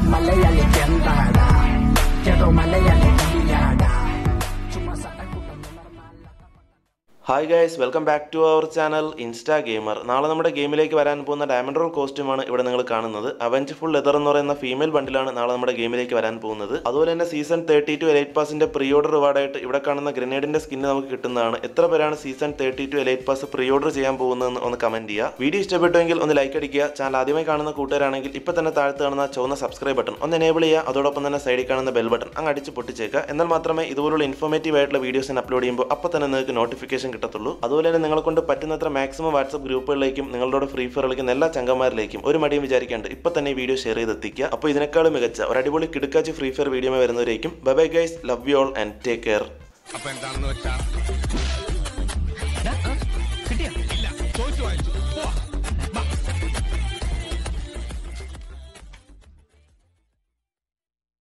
മലയാളിക്ക് എന്താടാ ഏതോ മലയാളി കവിയാടാ ചുമ്മാ സട്ടം കൂട്ടുന്നു hi guys welcome back to our channel Insta gamer നാളെ നമ്മുടെ ഗെയിമിലേക്ക് വരാൻ പോകുന്ന ഡയമണ്ട് റോൾ കോസ്റ്റ്യൂമാണ് ഇവിടെ നിങ്ങൾ കാണുന്നത് അവഞ്ച് ഫുൾ ലെതർ എന്ന് പറയുന്ന ഫീമെയിൽ ബണ്ടിലാണ് നാളെ നമ്മുടെ ഗെയിമിലേക്ക് വരാൻ പോകുന്നത് അതുപോലെ തന്നെ സീസൺ തേർട്ടി ടു എലൈറ്റ് പാസിന്റെ പ്രീ ഓർഡർ റിവാർഡായിട്ട് ഇവിടെ കാണുന്ന ഗ്രനേഡിന്റെ സ്കിന്ന് നമുക്ക് കിട്ടുന്നതാണ് എത്ര പേരാണ് season thirty two elite pass pre order ചെയ്യാൻ പോകുന്നതെന്ന് ഒന്ന് കമന്റ് ചെയ്യുക വീഡിയോ ഇഷ്ടപ്പെട്ടുവെങ്കിൽ ഒന്ന് ലൈക്ക് അടിക്കുക ചാനൽ ആദ്യമായി കാണുന്ന കൂട്ടുകാരാണെങ്കിൽ ഇപ്പൊ തന്നെ താഴത്ത് കാണുന്ന ചുവന്ന സബ്സ്ക്രൈബ് ബട്ടൺ ഒന്ന് എനേബിൾ ചെയ്യുക അതോടൊപ്പം തന്നെ സൈഡിൽ കാണുന്ന ബെൽ ബട്ടൺ അങ്ങ് അടിച്ച് പൊട്ടിച്ചേക്കുക എന്നാൽ മാത്രമേ ഇതുപോലുള്ള ഇൻഫോർമേറ്റീവ് ആയിട്ടുള്ള വീഡിയോസ് ഞാൻ അപ്ലോഡ് ചെയ്യുമ്പോൾ അപ്പോൾ തന്നെ നിങ്ങൾക്ക് നോട്ടിഫിക്കേഷൻ കിട്ടത്തുള്ളൂ അതുപോലെ തന്നെ നിങ്ങളെ കൊണ്ട് പറ്റുന്നത്ര മാക്സിമം വാട്സ്ആപ്പ് ഗ്രൂപ്പുകളിലേക്കും നിങ്ങളുടെ ഫ്രീ ഫയർ കളിക്കുന്ന എല്ലാ ചങ്കന്മാരിലേക്കും ഒരു മടിയും വിചാരിക്കാണ്ട് ഇപ്പൊ തന്നെ ഈ വീഡിയോ ഷെയർ ചെയ്ത് എത്തിക്കുക അപ്പോൾ ഇതിനേക്കാളും മികച്ച ഒരു അടിപൊളി കിടക്കാച്ച് ഫ്രീ ഫയർ വീഡിയോ വരുന്നവരേക്കും bye bye guys love you all and take care അപ്പൊ എന്താണെന്ന് വെച്ചാൽ